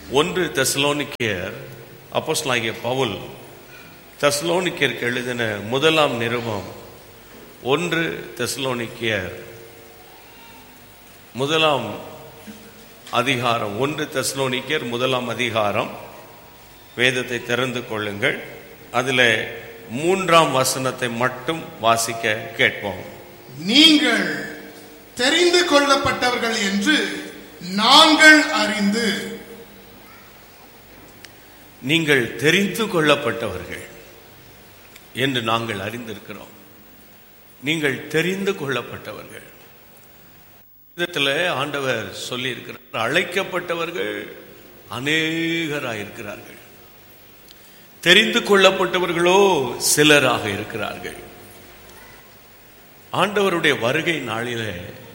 ஒன்று தெசலோனிக்கேயர் அப்போஸ்தலனாகிய பவுல் தெசலோனிக்கேயருக்கு எழுதின முதலாம் நிருபம் ஒன்று தெசலோனிக்கேயர் முதலாம் அதிகாரம் ஒன்று தெசலோனிக்கேயர் முதலாம் அதிகாரம் வேதத்தை திறந்து கொள்ளுங்கள் அதில் மூன்றாம் வசனத்தை மட்டும் வாசிக்க கேட்போம் நீங்கள் தெரிந்து கொள்ளப்பட்டவர்கள் என்று நாங்கள் அறிந்து நீங்கள் தெரிந்து கொள்ளப்பட்டவர்கள் என்று நாங்கள் அறிந்திருக்கிறோம் நீங்கள் தெரிந்து கொள்ளப்பட்டவர்கள் விதத்தில் ஆண்டவர் சொல்லி இருக்கிறார் அழைக்கப்பட்டவர்கள் அநேகராயிருக்கிறார்கள் தெரிந்து கொள்ளப்பட்டவர்களோ சிலராக இருக்கிறார்கள் ஆண்டவருடைய வருகை நாளிலே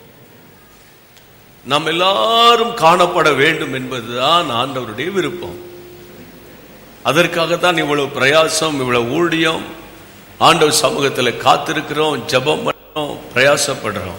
நாம் எல்லாரும் காணப்பட வேண்டும் என்பதுதான் ஆண்டவருடைய விருப்பம் அதற்காகத்தான் இவ்வளவு பிரயாசம் இவ்வளவு ஊழியம் ஆண்டவர் சமூகத்தில் காத்திருக்கிறோம் ஜெபம் பண்றோம் பிரயாசப்படுறோம்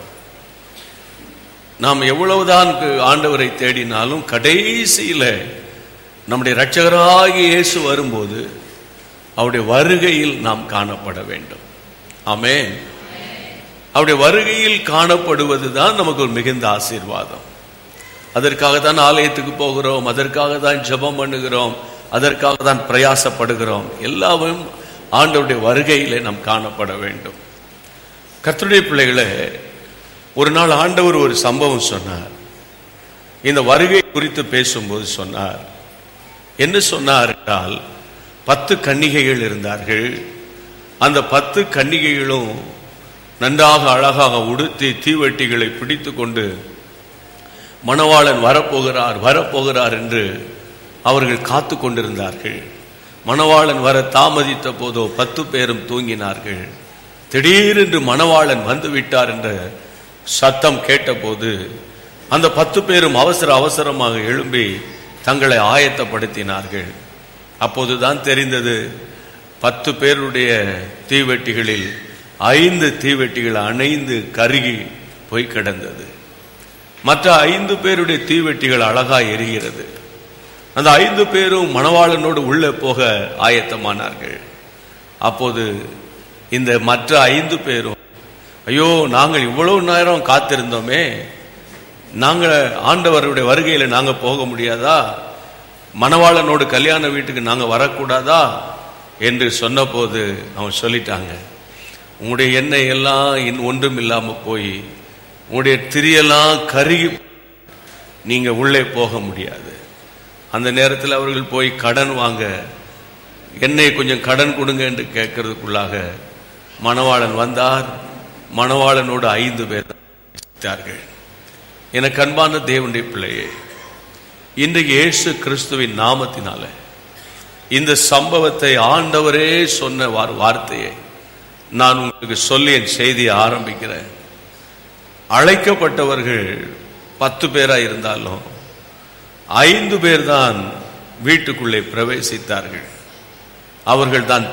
நாம் எவ்வளவுதான் ஆண்டவரை தேடினாலும் கடைசியில நம்முடைய இரட்சகராகிய இயேசு வரும்போது அவருடைய வருகையில் நாம் காணப்பட வேண்டும் ஆமென் அவருடைய வருகையில் காணப்படுவது தான் நமக்கு ஒரு மிகுந்த ஆசீர்வாதம் அதற்காக தான் ஆலயத்துக்கு போகிறோம் அதற்காக தான் ஜெபம் பண்ணுகிறோம் அதற்காக தான் பிரயாசப்படுகிறோம் எல்லாவும் ஆண்டவருடைய வருகையிலே நாம் காணப்பட வேண்டும் கர்த்தருடைய பிள்ளைகளே ஒரு நாள் ஆண்டவர் ஒரு சம்பவம் சொன்னார் இந்த வருகை குறித்து பேசும்போது சொன்னார் என்ன சொன்னார் என்றால் பத்து கன்னிகைகள் இருந்தார்கள் அந்த பத்து கன்னிகைகளும் நன்றாக அழகாக உடுத்தி தீவெட்டிகளை பிடித்து கொண்டு மணவாளன் வரப்போகிறார் வரப்போகிறார் என்று அவர்கள் காத்து கொண்டிருந்தார்கள் மணவாளன் வர தாமதித்த போதோ பத்து பேரும் தூங்கினார்கள் திடீரென்று மணவாளன் வந்து விட்டார் என்ற சத்தம் கேட்டபோது அந்த பத்து பேரும் அவசர அவசரமாக எழும்பி தங்களை ஆயத்தப்படுத்தினார்கள் அப்போதுதான் தெரிந்தது பத்து பேருடைய தீவெட்டிகளில் ஐந்து தீவெட்டிகள் அணைந்து கருகி போய் கிடந்தது மற்ற ஐந்து பேருடைய தீவெட்டிகள் அழகாய் எரிகிறது அந்த ஐந்து பேரும் மணவாளனோடு உள்ளே போக ஆயத்தமானார்கள் அப்போது இந்த மற்ற ஐந்து பேரும் ஐயோ நாங்கள் இவ்வளவு நேரம் காத்திருந்தோமே நாங்கள் ஆண்டவருடைய வருகையில் நாங்கள் போக முடியாதா மணவாளனோடு கல்யாண வீட்டுக்கு நாங்கள் வரக்கூடாதா என்று சொன்னபோது அவன் சொல்லிட்டாங்க உங்களுடைய எண்ணெய் எல்லாம் இன் ஒன்றும் இல்லாமல் போய் உங்களுடைய திரியெல்லாம் கருகி நீங்க உள்ளே போக முடியாது அந்த நேரத்தில் அவர்கள் போய் கடன் வாங்க எண்ணெய் கொஞ்சம் கடன் கொடுங்க என்று கேட்கறதுக்குள்ளாக மணவாளன் வந்தார் மணவாளனோடு ஐந்து பேர் தான் எனக்கு அன்பான தேவனுடைய பிள்ளையே இன்றைக்கு இயேசு கிறிஸ்துவின் நாமத்தினால இந்த சம்பவத்தை ஆண்டவரே சொன்ன வார்- வார்த்தையை நான் உங்களுக்கு சொல்லி என் செய்தியை ஆரம்பிக்கிறேன் அழைக்கப்பட்டவர்கள் பத்து பேரா இருந்தாலும் ஐந்து பேர் தான் வீட்டுக்குள்ளே பிரவேசித்தார்கள் அவர்கள் தான்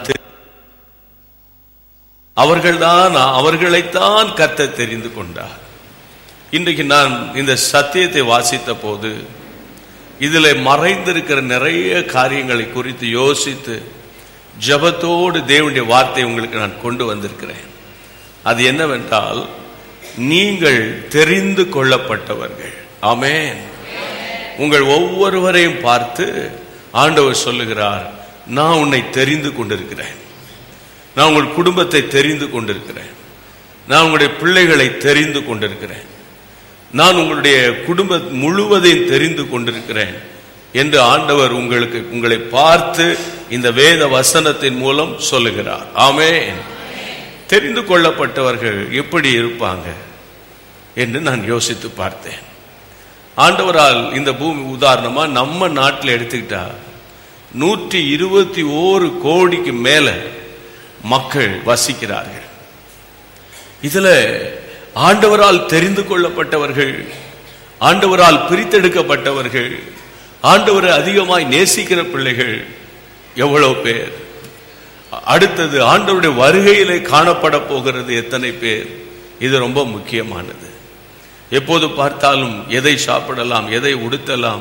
அவர்கள்தான் அவர்களைத்தான் கத்த தெரிந்து கொண்டார் இன்றைக்கு நான் இந்த சத்தியத்தை வாசித்த போது இதில் மறைந்திருக்கிற நிறைய காரியங்களை குறித்து யோசித்து ஜபத்தோடு தேவனுடைய வார்த்தை உங்களுக்கு நான் கொண்டு வந்திருக்கிறேன் அது என்னவென்றால் நீங்கள் தெரிந்து கொள்ளப்பட்டவர்கள் ஆமென் உங்கள் ஒவ்வொருவரையும் பார்த்து ஆண்டவர் சொல்லுகிறார் நான் உன்னை தெரிந்து கொண்டிருக்கிறேன் நான் உங்கள் குடும்பத்தை தெரிந்து கொண்டிருக்கிறேன் நான் உங்களுடைய பிள்ளைகளை தெரிந்து கொண்டிருக்கிறேன் நான் உங்களுடைய குடும்ப முழுவதையும் தெரிந்து கொண்டிருக்கிறேன் என்று ஆண்டவர் உங்களுக்கு உங்களை பார்த்து இந்த வேத வசனத்தின் மூலம் சொல்லுகிறார் ஆமென் தெரிந்து கொள்ளப்பட்டவர்கள் எப்படி இருப்பாங்க என்று நான் யோசித்து பார்த்தேன் ஆண்டவரால் இந்த பூமி உதாரணமா நம்ம நாட்டில் எடுத்துக்கிட்டா நூற்றி இருபத்தி ஓரு கோடிக்கு மேல மக்கள் வசிக்கிறார்கள் இதுல ஆண்டவரால் தெரிந்து கொள்ளப்பட்டவர்கள் ஆண்டவரால் பிரித்தெடுக்கப்பட்டவர்கள் ஆண்டவரை அதிகமாய் நேசிக்கிற பிள்ளைகள் எவ்வளவு பேர் அடுத்தது ஆண்டவருடைய வருகையிலே காணப்பட போகிறது எத்தனை பேர் இது ரொம்ப முக்கியமானது எப்போது பார்த்தாலும் எதை சாப்பிடலாம் எதை உடுத்தலாம்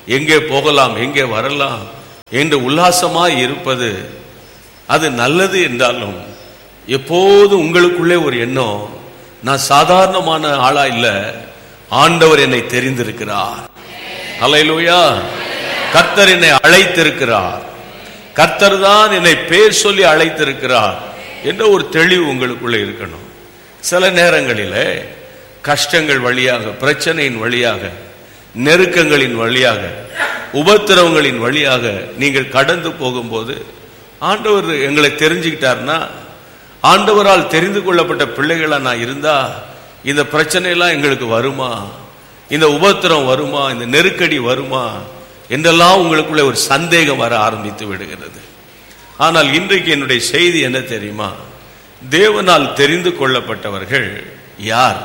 எங்கே போகலாம் எங்கே வரலாம் என்று உல்லாசமாய் இருப்பது அது நல்லது என்றாலும் எப்போது உங்களுக்குள்ளே ஒரு எண்ணம் நான் சாதாரணமான ஆளா இல்ல ஆண்டவர் என்னை தெரிந்திருக்கிறார் அலையிலூயா கர்த்தர் என்னை அழைத்திருக்கிறார் கர்த்தர் தான் என்னை பேர் சொல்லி அழைத்திருக்கிறார் என்ற ஒரு தெளிவு உங்களுக்குள்ளே இருக்கணும் சில நேரங்களிலே கஷ்டங்கள் வழியாக பிரச்சனையின் வழியாக நெருக்கங்களின் வழியாக உபத்திரவங்களின் வழியாக நீங்கள் கடந்து போகும்போது ஆண்டவர் எங்களை தெரிஞ்சுக்கிட்டார்னா ஆண்டவரால் தெரிந்து கொள்ளப்பட்ட பிள்ளைகளா நான் இருந்தா இந்த பிரச்சனையெல்லாம் எங்களுக்கு வருமா இந்த உபத்திரம் வருமா இந்த நெருக்கடி வருமா என்றெல்லாம் உங்களுக்குள்ள ஒரு சந்தேகம் வர ஆரம்பித்து விடுகிறது ஆனால் இன்றைக்கு என்னுடைய செய்தி என்ன தெரியுமா தேவனால் தெரிந்து கொள்ளப்பட்டவர்கள் யார்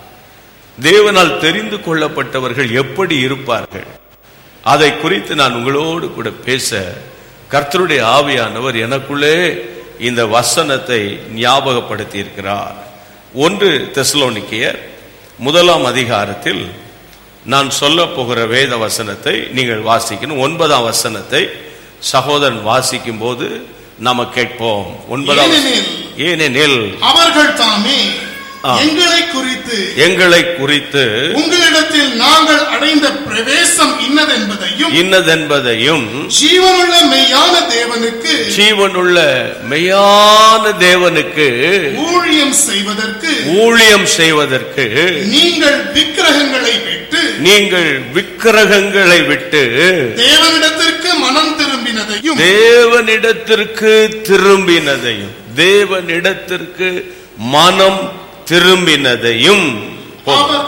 தேவனால் தெரிந்து கொள்ளப்பட்டவர்கள் எப்படி இருப்பார்கள் அதை குறித்து நான் உங்களோடு கூட பேச கர்த்தருடைய ஆவியானவர் எனக்குள்ளே இந்த வசனத்தை ஞாபகப்படுத்தி இருக்கிறார் ஒன்று தெசலோனிக்கியர் முதலாம் அதிகாரத்தில் நான் சொல்ல போகிற வேத வசனத்தை நீங்கள் வாசிக்கணும் ஒன்பதாம் வசனத்தை சகோதரன் வாசிக்கும் போது நாம கேட்போம் ஒன்பதாம் ஏனெனில் ஏனெனில் அவர்கள் தாமே ஆ. எங்களை குறித்து எங்களை குறித்து உங்களிடத்தில் நாங்கள் அடைந்த பிரவேசம் இன்னதென்பதையும் இன்னதென்பதையும் ஜீவனுள்ள மெய்யான தேவனுக்கு ஜீவனுள்ள மெய்யான தேவனுக்கு ஊழியம் செய்வதற்கு ஊழியம் செய்வதற்கு நீங்கள் விக்கிரகங்களை விட்டு நீங்கள் விக்கிரகங்களை விட்டு தேவனிடத்திற்கு மனம் திரும்பினதையும் தேவனிடத்திற்கு திரும்பினதையும் தேவனிடத்திற்கு மனம் திரும்பினதையும் அவர்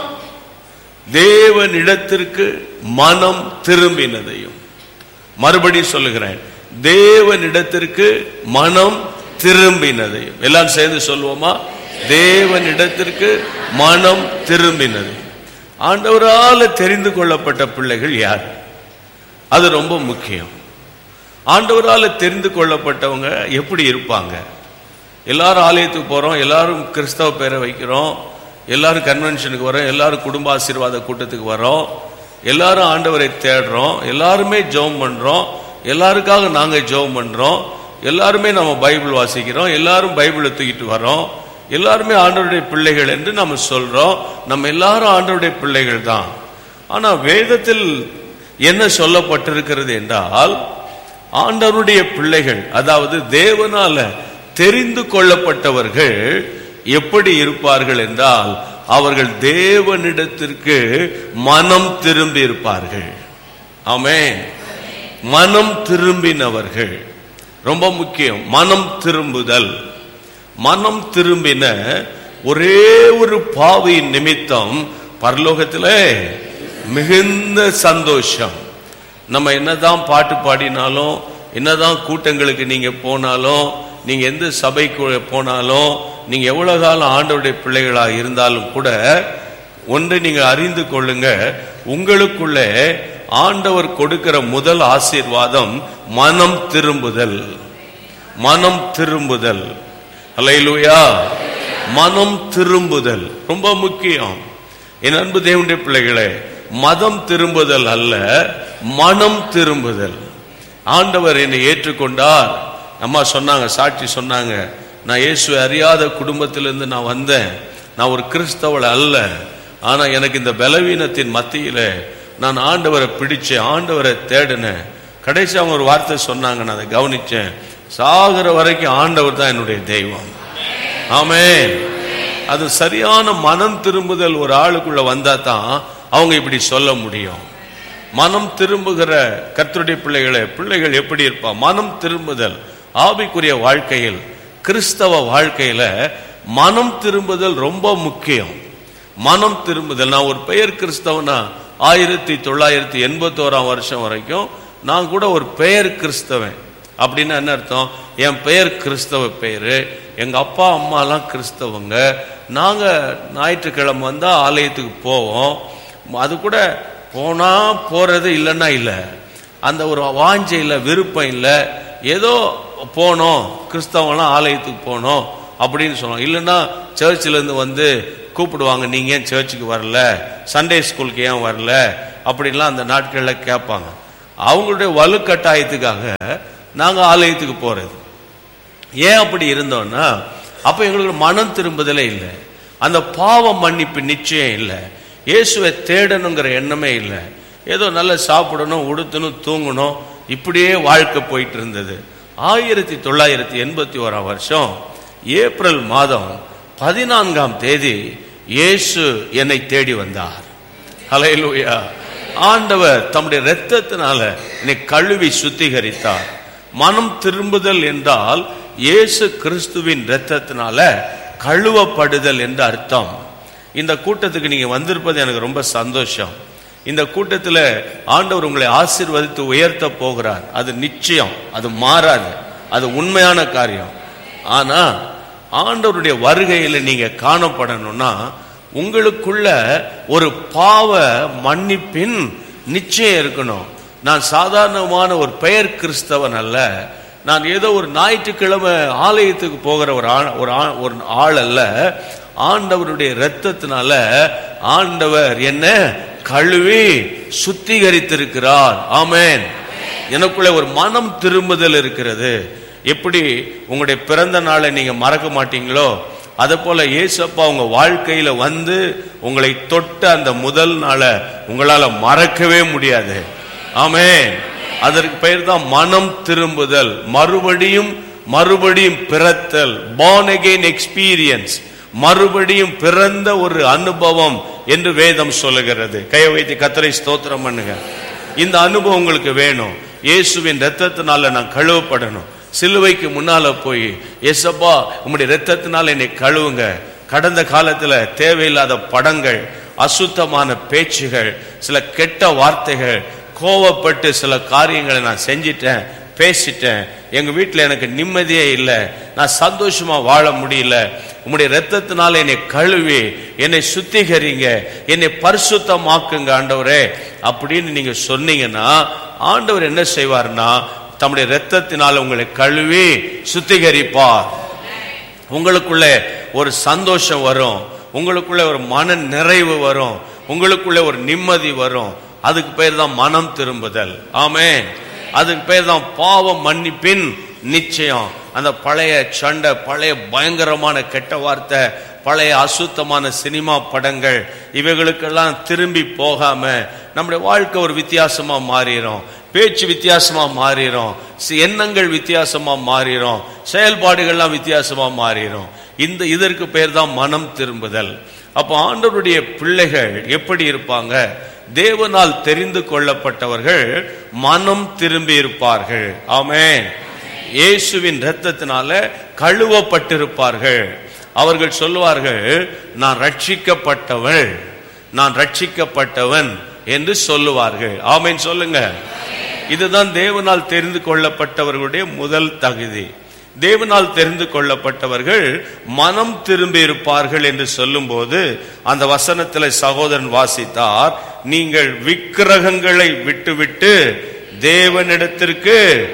தேவனிடத்திற்கு மனம் திரும்பினதையும் மறுபடி சொல்லுகிறேன் தேவனிடத்திற்கு மனம் திரும்பினதையும் எல்லாம் சேர்ந்து சொல்லுவோமா தேவனிடத்திற்கு மனம் திரும்பினது ஆண்டவரால தெரிந்து கொள்ளப்பட்ட பிள்ளைகள் யார் அது ரொம்ப முக்கியம் ஆண்டவரால தெரிந்து கொள்ளப்பட்டவங்க எப்படி இருப்பாங்க எல்லாரும் ஆலயத்துக்கு போறோம் எல்லாரும் கிறிஸ்தவ பேரை வைக்கிறோம் எல்லாரும் கன்வென்ஷனுக்கு வரோம் எல்லாரும் குடும்ப ஆசீர்வாத கூட்டத்துக்கு வரோம் எல்லாரும் ஆண்டவரை தேடுறோம் எல்லாருமே ஜெபம் பண்றோம் எல்லாருக்காக நாங்க ஜெபம் பண்றோம் எல்லாருமே நம்ம பைபிள் வாசிக்கிறோம் எல்லாரும் பைபிளை தூக்கிட்டு வரோம் எல்லாருமே ஆண்டவருடைய பிள்ளைகள் என்று நம்ம சொல்றோம் நம்ம எல்லாரும் ஆண்டவருடைய பிள்ளைகள் தான் ஆனா வேதத்தில் என்ன சொல்லப்பட்டிருக்கிறது என்றால் ஆண்டவருடைய பிள்ளைகள் அதாவது தேவனால தெரிந்து கொள்ளப்பட்டவர்கள் எப்படி இருப்பார்கள் என்றால் அவர்கள் தேவனிடத்திற்கு மனம் திரும்பி இருப்பார்கள் ஆமென் மனம் திரும்பினவர்கள் ரொம்ப முக்கியம் மனம் திரும்புதல் மனம் திரும்பின ஒரே ஒரு பாவியின் நிமித்தம் பரலோகத்திலே மிகுந்த சந்தோஷம் நம்ம என்னதான் பாட்டு பாடினாலும் என்னதான் கூட்டங்களுக்கு நீங்க போனாலும் நீங்க எந்த சபைக்கு போனாலும் நீங்க எவ்வளவு காலம் ஆண்டவருடைய பிள்ளைகளாக இருந்தாலும் கூட ஒன்றை நீங்க அறிந்து கொள்ளுங்க உங்களுக்குள்ளே ஆண்டவர் கொடுக்கிற முதல் ஆசீர்வாதம் மனம் திரும்புதல் மனம் திரும்புதல் அல்லேலூயா மனம் திரும்புதல் ரொம்ப முக்கியம் என் அன்பு தேவனுடைய பிள்ளைகளே மதம் திரும்புதல் அல்ல மனம் திரும்புதல் ஆண்டவர் என்னை ஏற்றுக்கொண்டார் அம்மா சொன்னாங்க சாட்சி சொன்னாங்க நான் இயேசுவை அறியாத குடும்பத்திலிருந்து நான் வந்தேன் நான் ஒரு கிறிஸ்தவள் அல்ல ஆனா எனக்கு இந்த பலவீனத்தின் மத்தியில நான் ஆண்டவரை பிடிச்சேன் ஆண்டவரை தேடினேன் கடைசி அவங்க ஒரு வார்த்தை சொன்னாங்க நான் அதை கவனிச்சேன் சாகிற வரைக்கும் ஆண்டவர் தான் என்னுடைய தெய்வம் ஆமென் அது சரியான மனம் திரும்புதல் ஒரு ஆளுக்குள்ள வந்தா தான் அவங்க இப்படி சொல்ல முடியும் மனம் திரும்புகிற கர்த்தருடைய பிள்ளைகளை பிள்ளைகள் எப்படி இருப்பா மனம் திரும்புதல் ஆவிக்குரிய வாழ்க்கையில் கிறிஸ்தவ வாழ்க்கையில மனம் திரும்புதல் ரொம்ப முக்கியம் மனம் திரும்புதல் நான் ஒரு பெயர் கிறிஸ்தவனா ஆயிரத்தி தொள்ளாயிரத்தி எண்பத்தோராம் வருஷம் வரைக்கும் நான் கூட ஒரு பெயர் கிறிஸ்தவன் அப்படின்னா என்ன அர்த்தம் என் பெயர் கிறிஸ்தவ பெயரு எங்க அப்பா அம்மா எல்லாம் கிறிஸ்தவங்க நாங்க ஞாயிற்றுக்கிழமை வந்தா ஆலயத்துக்கு போவோம் அது கூட போனா போறது இல்லைன்னா இல்லை அந்த ஒரு வாஞ்சை இல்லை விருப்பம் இல்லை ஏதோ போனோம் கிறிஸ்தவங்களாம் ஆலயத்துக்கு போனோம் அப்படின்னு சொன்னோம் இல்லைன்னா சர்ச்சில் இருந்து வந்து கூப்பிடுவாங்க நீங்க ஏன் சர்ச்சுக்கு வரல சண்டே ஸ்கூலுக்கு ஏன் வரல அப்படின்லாம் அந்த நாட்கள்ல கேட்பாங்க அவங்களுடைய வலுக்கட்டாயத்துக்காக நாங்க ஆலயத்துக்கு போறது ஏன் அப்படி இருந்தோம்னா அப்ப எங்களுக்கு மனம் திரும்புதலே இல்லை அந்த பாவ மன்னிப்பு நிச்சயம் இல்லை இயேசுவை தேடணுங்கிற எண்ணமே இல்லை ஏதோ நல்லா சாப்பிடணும் உடுத்தணும் தூங்கணும் இப்படியே வாழ்க்கை போயிட்டு இருந்தது ஆயிரத்தி தொள்ளாயிரத்தி எண்பத்தி ஓராம் வருஷம் ஏப்ரல் மாதம் பதினான்காம் தேதி இயேசு என்னை தேடி வந்தார் ஹalleluya ஆண்டவர் தம்முடைய இரத்தத்தினால என்னை கழுவி சுத்திகரித்தார் மனம் திரும்புதல் என்றால் இயேசு கிறிஸ்துவின் இரத்தத்தினால கழுவப்படுதல் என்று அர்த்தம் இந்த கூட்டத்துக்கு நீங்க வந்திருப்பது எனக்கு ரொம்ப சந்தோஷம் இந்த கூட்டத்தில் ஆண்டவர் உங்களை ஆசீர்வதித்து உயர்த்த போகிறார் அது நிச்சயம் அது மாறாது அது உண்மையான காரியம் ஆனா ஆண்டவருடைய வருகையில் நீங்க காணப்படணும்னா உங்களுக்குள்ள ஒரு பாவ மன்னிப்பின் நிச்சயம் இருக்கணும் நான் சாதாரணமான ஒரு பெயர் கிறிஸ்தவன் அல்ல நான் ஏதோ ஒரு ஞாயிற்றுக்கிழமை ஆலயத்துக்கு போகிற ஒரு ஆ- ஒரு ஆ- ஒரு ஆள் அல்ல ஆண்டவருடைய இரத்தத்தினால ஆண்டவர் என்ன கழுவி சுத்திகரித்திருக்கிறார் ஆமென் எனக்குள்ள ஒரு மனம் திரும்புதல் இருக்கிறது எப்படி உங்களுடைய பிறந்த நாளை நீங்க மறக்க மாட்டீங்களோ அதே போல இயேசப்பா உங்க வாழ்க்கையில வந்து உங்களை தொட்ட அந்த முதல் நாளை உங்களால மறக்கவே முடியாது ஆமென் அதற்கு பெயர் தான் மனம் திரும்புதல் மறுபடியும் மறுபடியும் பிறத்தல் born again எக்ஸ்பீரியன்ஸ் மறுபடியும் பிறந்த ஒரு அனுபவம் என்று வேதம் சொல்லுகிறது கையை வைத்து கத்தரை ஸ்தோத்திரம் பண்ணுங்க இந்த அனுபவம் உங்களுக்கு வேணும் இயேசுவின் ரத்தத்தினால நான் கழுவப்படணும் சிலுவைக்கு முன்னால போய் ஏசப்பா உம்முடைய ரத்தத்தினால என்னை கழுவுங்க கடந்த காலத்துல தேவையில்லாத படங்கள் அசுத்தமான பேச்சுகள் சில கெட்ட வார்த்தைகள் கோவப்பட்டு சில காரியங்களை நான் செஞ்சிட்டேன் பேசிட்டேன் எங்க வீட்டுல எனக்கு நிம்மதியே இல்லை நான் சந்தோஷமா வாழ முடியல உம்முடைய ரத்தத்தினால என்னை கழுவி என்னை சுத்திகரிங்க என்னை பரிசுத்தமாக்குங்க ஆண்டவரே அப்படின்னு நீங்க சொன்னீங்கன்னா ஆண்டவர் என்ன செய்வார்னா தம்முடைய ரத்தத்தினால உங்களை கழுவி சுத்திகரிப்பார் உங்களுக்குள்ள ஒரு சந்தோஷம் வரும் உங்களுக்குள்ள ஒரு மன நிறைவு வரும் உங்களுக்குள்ள ஒரு நிம்மதி வரும் அதுக்கு பேர் தான் மனம் திரும்புதல் ஆமென் அதுக்கு பேர் தான் பாவம் மன்னிப்பின் நிச்சயம் அந்த பழைய சண்டை பழைய பயங்கரமான கெட்ட வார்த்தை பழைய அசுத்தமான சினிமா படங்கள் இவைகளுக்கெல்லாம் திரும்பி போகாம நம்முடைய வாழ்க்கை ஒரு வித்தியாசமா மாறிடும் பேச்சு வித்தியாசமா மாறிடும் சி- எண்ணங்கள் வித்தியாசமா மாறிடும் செயல்பாடுகள்லாம் வித்தியாசமா மாறிடும் இந்த இதற்கு பேர் தான் மனம் திரும்புதல் அப்போ ஆண்டவருடைய பிள்ளைகள் எப்படி இருப்பாங்க தேவனால் தெரிந்து கொள்ளப்பட்டவர்கள் மனம் திரும்பி இருப்பார்கள் ஆமென் இயேசுவின் இரத்தத்தினால கழுவப்பட்டிருப்பார்கள் அவர்கள் சொல்லுவார்கள் நான் ரட்சிக்கப்பட்டவள் நான் ரட்சிக்கப்பட்டவன் என்று சொல்லுவார்கள் ஆமென் சொல்லுங்க இதுதான் தேவனால் தெரிந்து கொள்ளப்பட்டவர்களுடைய முதல் தகுதி தேவனால் தெரிந்து கொள்ளப்பட்டவர்கள் மனம் திரும்பி இருப்பார்கள் என்று சொல்லும்போது அந்த வசனத்தில் சகோதரன் வாசித்தார் நீங்கள் விக்கிரகங்களை விட்டுவிட்டு தேவனிடத்திற்கு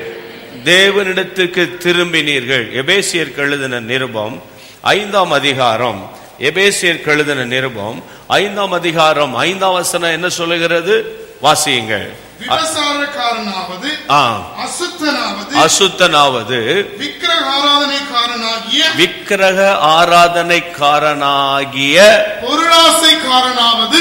தேவனிடத்திற்கு திரும்பினீர்கள் எபேசியர் எழுதின நிருபம் ஐந்தாம் அதிகாரம் எபேசியர் எழுதின நிருபம் ஐந்தாம் அதிகாரம் ஐந்தாம் வசனம் என்ன சொல்லுகிறது வாசியுங்கள் விபசாரக்காரனாவது ஆ அசுத்தனாவது அசுத்தனாவது விக்கிரக ஆராதனைக்காரனாகிய விக்கிரக ஆராதனைக்காரனாகிய பொருளாசைக்காரனாவது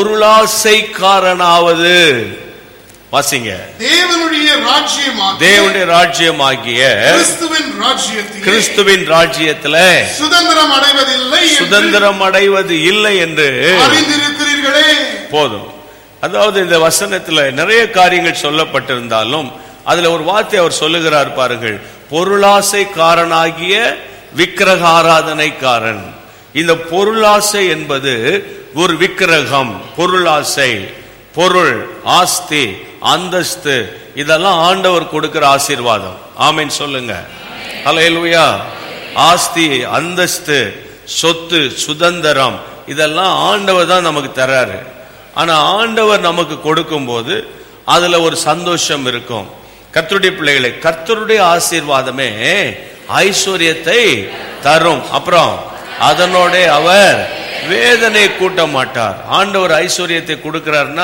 பொருளாசைக்காரனாவது வாசிங்க தேவனுடைய ராஜ்யமாக தேவனுடைய ராஜ்யமாகிய கிறிஸ்துவின் ராஜ்யத்தில் கிறிஸ்துவின் ராஜ்யத்துல சுதந்திரம் அடைவதில்லை என்று சுதந்திரம் அடைவது இல்லை என்று அறிந்திருக்கிறீர்களே போதும் அதாவது இந்த வசனத்துல நிறைய காரியங்கள் சொல்லப்பட்டிருந்தாலும் அதுல ஒரு வார்த்தை அவர் சொல்லுகிறார் பாருங்கள் பொருளாசைக்காரனாகிய விக்கிரக ஆராதனைக்காரன் இந்த பொருளாசை என்பது ஒரு விக்கிரகம் பொருளாசை பொருள் ஆஸ்தி அந்தஸ்து இதெல்லாம் ஆண்டவர் கொடுக்கிற ஆசீர்வாதம் ஆமென் சொல்லுங்க ஹalleluya ஆஸ்தி அந்தஸ்து சொத்து சுதந்திரம் இதெல்லாம் ஆண்டவர் தான் நமக்கு தராரு ஆனா ஆண்டவர் நமக்கு கொடுக்கும்போது அதுல ஒரு சந்தோஷம் இருக்கும் கர்த்தருடைய பிள்ளைகளை கர்த்தருடைய ஆசீர்வாதமே ஐஸ்வர்யத்தை தரும் அப்புறம் அதனோட அவர் வேதனை கூட்ட மாட்டார் ஆண்டவர் ஐஸ்வர்யத்தை கொடுக்கிறார்னா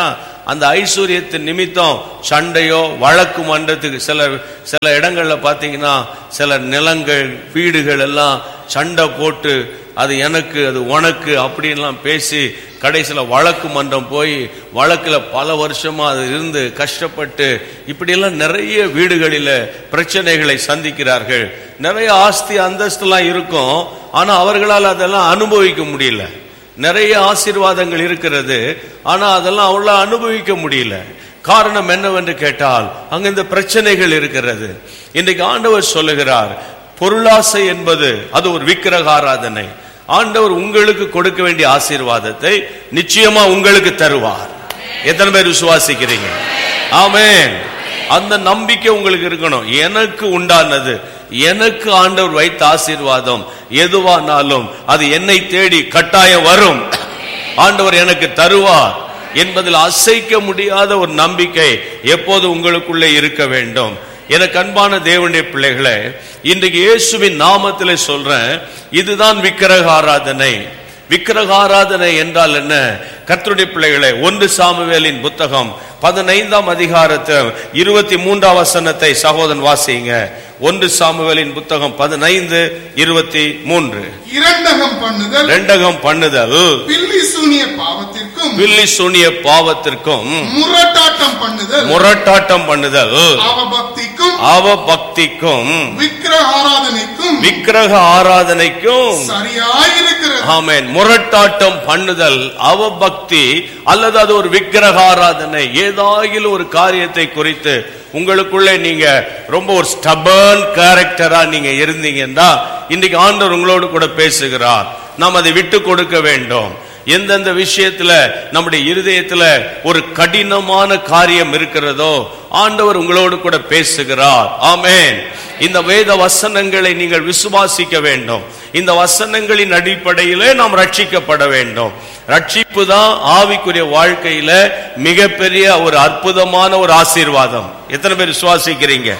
அந்த ஐஸ்வர்யத்தின் நிமித்தம் சண்டையோ வழக்கு மன்றத்துக்கு சில சில இடங்கள்ல பாத்தீங்கன்னா சில நிலங்கள் வீடுகள் எல்லாம் சண்டை போட்டு அது எனக்கு அது உனக்கு அப்படின்லாம் பேசி கடைசியில வழக்கு மன்றம் போய் வழக்குல பல வருஷமா அது இருந்து கஷ்டப்பட்டு இப்படியெல்லாம் நிறைய வீடுகளில பிரச்சனைகளை சந்திக்கிறார்கள் நிறைய ஆஸ்தி அந்தஸ்துலாம் இருக்கும் ஆனா அவர்களால் அதெல்லாம் அனுபவிக்க முடியல நிறைய ஆசீர்வாதங்கள் இருக்கிறது ஆனா அதெல்லாம் அவங்கள அனுபவிக்க முடியல காரணம் என்னவென்று கேட்டால் அங்க இந்த பிரச்சனைகள் இருக்கிறது இன்றைக்கு ஆண்டவர் சொல்லுகிறார் பொருளாசை என்பது அது ஒரு விக்கிரக ஆராதனை ஆண்டவர் உங்களுக்கு கொடுக்க வேண்டிய ஆசீர்வாதத்தை நிச்சயமா உங்களுக்கு தருவார் எத்தனை பேர் விசுவாசிக்கிறீங்க ஆமென் அந்த நம்பிக்கை உங்களுக்கு இருக்கணும் எனக்கு உண்டானது எனக்கு ஆண்டவர் வைத்த ஆசீர்வாதம் எதுவானாலும் அது என்னை தேடி கட்டாயம் வரும் ஆண்டவர் எனக்கு தருவார் என்பதில் அசைக்க முடியாத ஒரு நம்பிக்கை எப்போது உங்களுக்குள்ளே இருக்க வேண்டும் எனக்கு அன்பான தேவனுடைய பிள்ளைகளே இன்றைக்கு இயேசுவின் நாமத்திலே சொல்றேன் இதுதான் விக்கிரக ஆராதனை விக்கிரக ஆராதனை என்றால் என்ன கர்த்தருடைய பிள்ளைகளே ஒன்று சாமுவேலின் புத்தகம் பதினைந்தாம் அதிகாரத்தை இருபத்தி மூன்றாம் வசனத்தை சகோதரன் வாசிங்க ஒன்று சாமுவேலின் புத்தகம் பதினைந்து இருபத்தி மூன்று இரண்டகம் பண்ணுதல் ரெண்டகம் பண்ணுதல் பில்லி சூனிய பாவத்திற்கும் பில்லி சூனிய பாவத்திற்கும் முரட்டாட்டம் பண்ணுதல் முரட்டாட்டம் பண்ணுதல் அவபக்திக்கும் அவ பக்திக்கும் விக்கிரக ஆராதனைக்கும் விக்கிரக ஆராதனைக்கும் சரியாயிருக்கிறது ஆமென் முரட்டாட்டம் பண்ணுதல் அவபக்தி அல்லது அது ஒரு விக்கிரக ஆராதனை ஏதாகிலும் ஒரு காரியத்தை குறித்து உங்களுக்குள்ளே நீங்க ரொம்ப ஒரு ஸ்டபர்ன் கேரக்டரா நீங்க இருந்தீங்கன்னா இன்னைக்கு ஆண்டவர் உங்களோடு கூட பேசுகிறார் நாம் அதை விட்டு கொடுக்க வேண்டும் எந்தெந்த விஷயத்துல நம்முடைய இருதயத்துல ஒரு கடினமான காரியம் இருக்கிறதோ ஆண்டவர் உங்களோடு கூட பேசுகிறார் ஆமென் இந்த வேத வசனங்களை நீங்கள் விசுவாசிக்க வேண்டும் இந்த வசனங்களின் அடிப்படையிலே நாம் ரட்சிக்கப்பட வேண்டும் ரட்சிப்பு தான் ஆவிக்குரிய வாழ்க்கையில மிகப்பெரிய ஒரு அற்புதமான ஒரு ஆசீர்வாதம் எத்தனை பேர் விசுவாசிக்கிறீங்க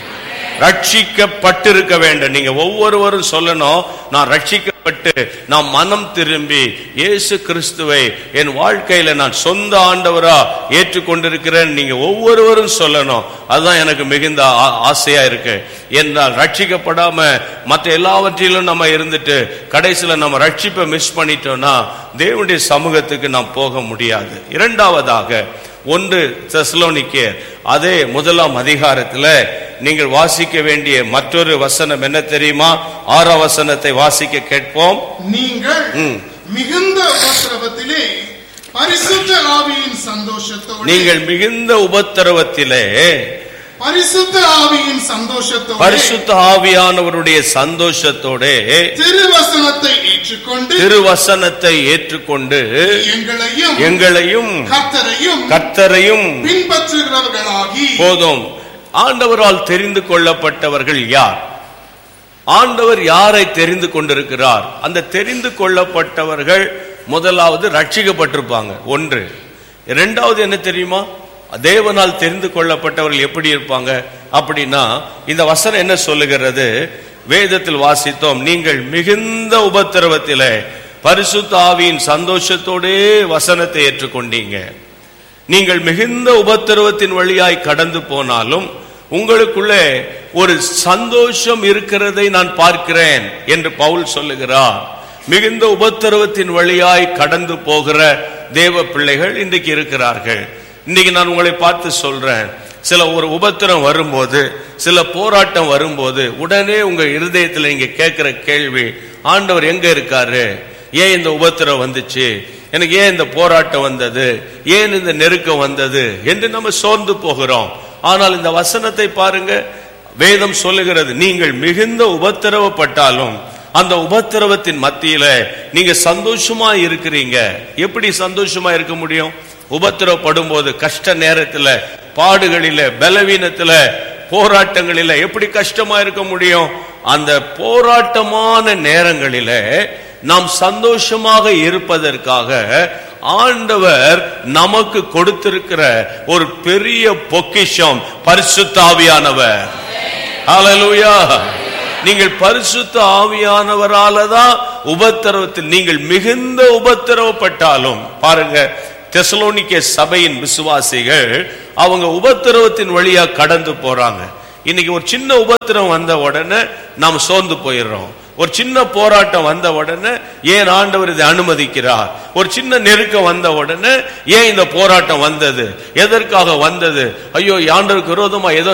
ரட்சிக்கப்பட்டிருக்க வேண்டும் நீங்க ஒவ்வொருவரும் சொல்லணும் நான் ரட்சிக்கப்பட்டு நான் மனம் திரும்பி இயேசு கிறிஸ்துவை என் வாழ்க்கையில நான் சொந்த ஆண்டவரா ஏற்றுக்கொண்டிருக்கிறேன் நீங்க ஒவ்வொருவரும் சொல்லணும் அதுதான் எனக்கு மிகுந்த ஆ- ஆசையா இருக்கு என்றால் ரட்சிக்கப்படாம மற்ற எல்லாவற்றிலும் நம்ம இருந்துட்டு கடைசியில நம்ம ரட்சிப்பை மிஸ் பண்ணிட்டோம்னா தேவனுடைய சமூகத்துக்கு நாம் போக முடியாது இரண்டாவதாக ஒன்று தெசலோனிக்கேர் அதே முதலாம் அதிகாரத்துல நீங்கள் வாசிக்க வேண்டிய மற்றொரு வசனம் என்ன தெரியுமா ஆறாம் வசனத்தை வாசிக்க கேட்போம் நீங்கள் ம். மிகுந்த உபத்திரவத்திலே பரிசுத்த ஆவியின் சந்தோஷத்தோடு நீங்கள் மிகுந்த உபத்திரவத்திலே பரிசுத்த ஆவியின் சந்தோஷத்தோடு பரிசுத்த ஆவியானவருடைய சந்தோஷத்தோட திருவசனத்தை ஏற்றுக்கொண்டு திருவசனத்தை ஏற்றுக்கொண்டு எங்களையும் எங்களையும் கர்த்தரையும் கர்த்தரையும் பின்பற்றுகிறவர்களாகி போதும் ஆண்டவரால் தெரிந்து கொள்ளப்பட்டவர்கள் யார் ஆண்டவர் யாரை தெரிந்து கொண்டிருக்கிறார் அந்த தெரிந்து கொள்ளப்பட்டவர்கள் முதலாவது ரட்சிக்கப்பட்டிருப்பாங்க ஒன்று இரண்டாவது என்ன தெரியுமா தேவனால் தெரிந்து கொள்ளப்பட்டவர்கள் எப்படி இருப்பாங்க அப்படின்னா இந்த வசனம் என்ன சொல்லுகிறது வேதத்தில் வாசித்தோம் நீங்கள் மிகுந்த உபத்திரவத்திலே பரிசுத்த ஆவியின் சந்தோஷத்தோடே வசனத்தை ஏற்றுக்கொண்டீங்க நீங்கள் மிகுந்த உபத்திரவத்தின் வழியாய் கடந்து போனாலும் உங்களுக்குள்ளே ஒரு சந்தோஷம் இருக்கிறதை நான் பார்க்கிறேன் என்று பவுல் சொல்லுகிறார் மிகுந்த உபத்திரவத்தின் வழியாய் கடந்து போகிற தேவ பிள்ளைகள் இன்றைக்கு இருக்கிறார்கள் இன்னைக்கு நான் உங்களை பார்த்து சொல்றேன் சில ஒரு உபத்திரம் வரும்போது சில போராட்டம் வரும்போது உடனே உங்க இருதயத்தில் நீங்க கேட்கிற கேள்வி ஆண்டவர் எங்க இருக்காரு ஏன் இந்த உபத்திரம் வந்துச்சு எனக்கு ஏன் இந்த போராட்டம் வந்தது ஏன் இந்த நெருக்கம் வந்தது என்று நம்ம சோர்ந்து போகிறோம் ஆனால் இந்த வசனத்தை பாருங்க வேதம் சொல்லுகிறது நீங்கள் மிகுந்த உபத்திரவப்பட்டாலும் அந்த உபத்திரவத்தின் மத்தியில நீங்க சந்தோஷமா இருக்கிறீங்க எப்படி சந்தோஷமா இருக்க முடியும் உபத்திரவப்படும் போது கஷ்ட நேரத்துல பாடுகளில பலவீனத்துல போராட்டங்களில எப்படி கஷ்டமா இருக்க முடியும் அந்த போராட்டமான நேரங்களில நாம் சந்தோஷமாக இருப்பதற்காக ஆண்டவர் நமக்கு கொடுத்திருக்கிற ஒரு பெரிய பொக்கிஷம் பரிசுத்தாவியானவர் ஹalleluya நீங்கள் பரிசுத்த ஆவியானவரால தான் உபத்திரவத்தில் நீங்கள் மிகுந்த உபத்திரவப்பட்டாலும் பாருங்க தெசலோனிக்க சபையின் விசுவாசிகள் அவங்க உபத்திரவத்தின் வழியா கடந்து போறாங்க இன்னைக்கு ஒரு சின்ன உபத்திரம் வந்த உடனே நாம் சோர்ந்து போயிடுறோம் ஒரு சின்ன போராட்டம் வந்த உடனே ஏன் ஆண்டவர் இதை அனுமதிக்கிறார் ஒரு சின்ன நெருக்கம் வந்த உடனே ஏன் இந்த போராட்டம் வந்தது எதற்காக வந்தது ஐயோ ஆண்டவருக்கு விரோதமா ஏதோ